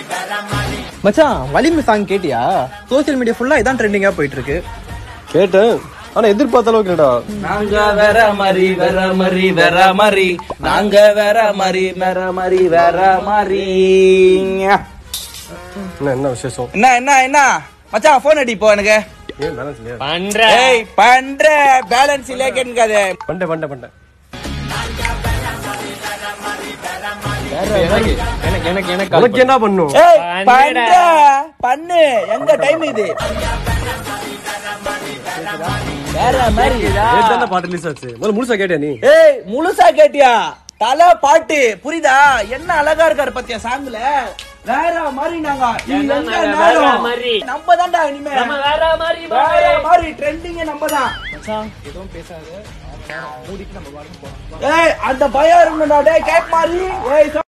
மச்சான் வலிமை சாங் கேட்டியா சோசியல் மீடியா ஃபுல்லா இதான் ட்ரெண்டிங்கா போயிட்டு இருக்கு கேட்டேன் ஆனா எதிர்பார்த்த அளவுக்கு இல்லடா நாங்க வேற மாதிரி வேற மாதிரி வேற மாதிரி நாங்க வேற மாதிரி வேற மாதிரி வேற மாதிரி என்ன என்ன விசேஷம் என்ன என்ன என்ன மச்சான் போன் அடி இப்போ எனக்கு ஏன் பேலன்ஸ் இல்லையா பண்ற ஏய் பண்ற பேலன்ஸ் இல்ல கேட்காது பண்ணிட்டேன் பண்ணிட்டேன் பண்ணிட்டேன் எனக்கு எனக்கு எனக்கு உனக்கு என்ன பண்ணும் ஏய் பண்ணுடா. பண்ற பண்ணு எங்க டைம் இது வேற மாதிரி நேத்து பாட்டு ரிலீஸ் ஆச்சு முதல்ல முழுசா கேட்டியா நீ ஏய் முழுசா கேட்டியா தல பாட்டு புரியுதா என்ன அழகா இருக்காரு பத்தியா சாங்ல வேற மாதிரி நாங்க இது என்ன எங்க நாங்க நேரம்? வேற மாதிரி. நம்ம தான்டா இனிமே நம்ம வேற மாதிரி வேற மாதிரி ட்ரெண்டிங் நம்ம தான் ஏய் அந்த பயம் இருக்கணும்டா டேய் கேக் மாதிரி ஏய்